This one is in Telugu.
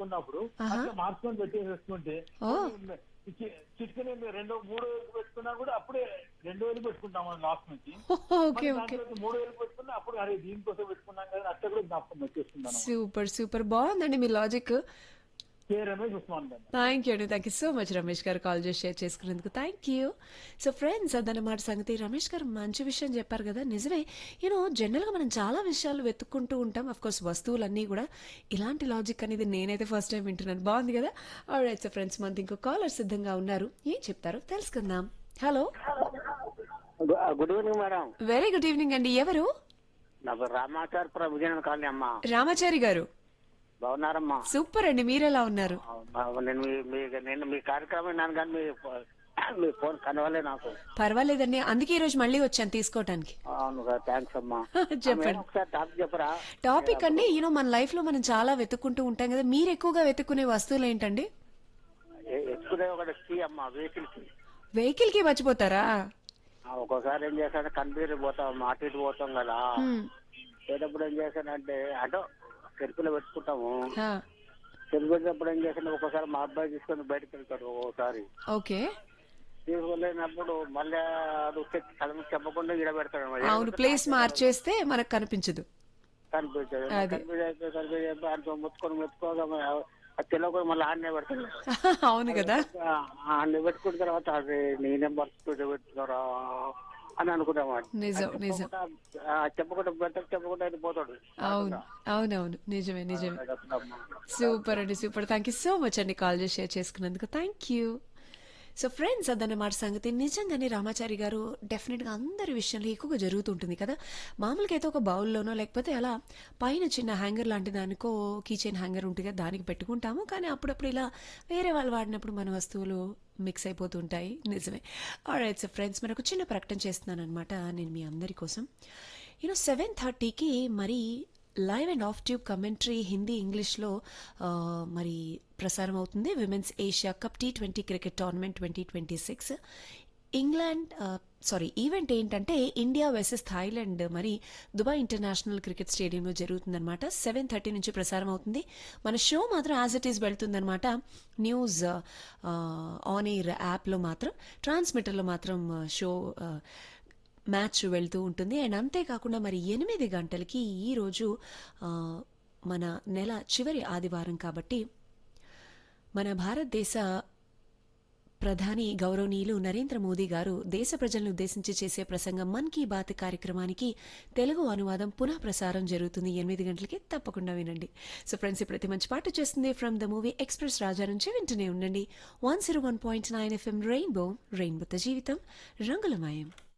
పెట్టుకున్నప్పుడు ఆహా. అట్లా మార్చుకొని పెట్టేసుకుంటే ఓ. చిట్టుకుని రెండు మూడు వేలు పెట్టుకున్నా కూడా అప్పుడే రెండు వేలు పెట్టుకుంటాం మనం లాస్ట్ నుంచి ఓకే మళ్ళీ ఓకే దాంట్లో మూడు వేలు పెట్టుకున్నా అప్పుడు అరే దీనికోసం పెట్టుకున్నాం కదా అట్లా కూడా జ్ఞాపకం వచ్చేస్తున్నాను సూపర్ సూపర్ బాగుందండి మీ logic K Ramesh Usman garu thank you అండి thank you so much Ramesh garu call చేసి షేర్ చేసుకున్నందుకు థ్యాంక్ యూ సో ఫ్రెండ్స్ అదన్నమాట సంగతి రమేష్ గారు మంచి విషయం చెప్పారు కదా నిజమే యూనో జనరల్గా మనం చాలా విషయాలు వెతుక్కుంటూ ఉంటాం అఫ్ కోర్స్ వస్తువులన్నీ కూడా ఇలాంటి లాజిక్ అనేది నేనైతే ఫస్ట్ టైం వింటున్నాను బాగుంది కదా ఆల్రైట్ సో ఫ్రెండ్స్ మనకి ఇంకో కాలర్ సిద్ధంగా ఉన్నారు ఏం చెప్తారో తెలుసుకుందాం hello good evening madam very good evening అండి ఎవరు నా పేరు రామాచార్పురం విజయనగరం కాలనీ అమ్మా రామాచారి గారు బాగున్నారమ్మా సూపర్ అండి మీరెలా ఉన్నారు ఆ, నేను మీ మీ- నేను మీ కార్యక్రమం విన్నాను కానీ మీ ఫో- మీ ఫోన్ కనవలే నాకు పర్వాలేదండి అందుకే ఈ రోజు మళ్ళీ వచ్చాను తీసుకోవటానికి అవును థ్యాంక్స్ అమ్మా చెప్పండి. మేడం, ఒకసారి టాపిక్ చెప్పరా టాపిక్ అండి యూనో మన లైఫ్ లో మనం చాలా వెతుక్కుంటూ ఉంటాం కదా మీరు ఎక్కువగా వెతుక్కునే వస్తువులు ఏంటండి ఎ- ఎక్కువ ఒకటి కీ అమ్మా వెహికల్ కి వెహికల్ కి మర్చిపోతారా ఆ, ఒక్కోసారి ఏం చేస్తానంటే కనిపిరి పోతాం అటు ఇటు పోతాం కదా హ్మ్. పోయేటప్పుడు ఏం చేశానంటే అటో చెరుకులో పెట్టుకుంటాము హా, చెరుకు పెట్టినప్పుడు ఏం చేశాను ఒక్కోసారి మా అబ్బాయి తీసుకొని బయటకు వెళ్తాడు ఒక్కోసారి ఓకే తీసుకెళ్ళినప్పుడు మళ్ళీ అది తెచ్చి తల చెప్పకుండా ఈడ పెడతాడు మరి. అవును ప్లేస్ మార్చేస్తే మనకు కనిపించదు కనిపించదు అది. కనిపించే కనిపించే అంత ముత్తుకొని ముత్తుకోగా అది తెలియకుండా మళ్ళీ ఆడనే పెడతాడు అవును కదా ఆడనే పెట్టుకున్న తర్వాత అది నేనేం పడుతుంటే పెట్టుకున్నారా అని అనుకుంటామాట నిజం నిజం చెప్పకుండా పెడతాడు చెప్పకుండా అది పోతాడు అవును అవునవును నిజమే నిజమే అదొకటమ్మా. సూపర్ అండి super thank you so much అండి కాల్ చేసి షేర్ చేసుకున్నందుకు థ్యాంక్ యూ సో ఫ్రెండ్స్ అదన్నమాట సంగతి నిజంగానే రామాచారి గారు డెఫినెట్గా అందరి విషయంలో ఎక్కువగా జరుగుతుంటుంది కదా మామూలుగా అయితే ఒక బౌల్లోనో లేకపోతే అలా పైన చిన్న హ్యాంగర్ లాంటి దానికో కీచైన్ హ్యాంగర్ ఉంటుంది కదా దానికి పెట్టుకుంటాము కానీ అప్పుడప్పుడు ఇలా వేరే వాళ్ళు వాడినప్పుడు మన వస్తువులు మిక్స్ అయిపోతుంటాయి నిజమే ఆల్రైట్ సో ఫ్రెండ్స్ మనకు చిన్న ప్రకటన చేస్తున్నాను అనమాట నేను మీ అందరి కోసం యూనో సెవెన్ థర్టీకి మరి live and off tube commentary Hindi ఇంగ్లీష్లో ఆ, మరి ప్రసారం అవుతుంది women's Asia cup T twenty cricket tournament twenty twenty six England sorry event ఏంటంటే ఇండియా వర్సెస్ థాయిలాండ్ మరి దుబాయ్ ఇంటర్నేషనల్ క్రికెట్ స్టేడియంలో జరుగుతుందన్నమాట సెవెన్ థర్టీ నుంచి ప్రసారం అవుతుంది మన షో మాత్రం యాజ్ ఇట్ ఈస్ వెళ్తుందన్నమాట న్యూస్ ఆన్ ఎయిర్ యాప్లో మాత్రం ట్రాన్స్మిటర్లో మాత్రం షో మ్యాచ్ వెళ్తూ ఉంటుంది అండ్ అంతేకాకుండా మరి ఎనిమిది గంటలకి ఈరోజు ఆ, మన నెల చివరి ఆదివారం కాబట్టి మన భారతదేశ ప్రధాని గౌరవనీయులు నరేంద్ర మోదీ గారు దేశ ప్రజలను ఉద్దేశించి చేసే ప్రసంగం మన్ కీ బాత్ కార్యక్రమానికి తెలుగు అనువాదం పునః ప్రసారం జరుగుతుంది ఎనిమిది గంటలకి తప్పకుండా వినండి సో ఫ్రెండ్స్ ఇప్పుడు మంచి పాట చేస్తుంది from the movie express Raja నుంచి వింటూనే ఉండండి one zero one point nine FM rainbow రెయిన్బోతో జీవితం రంగులమయం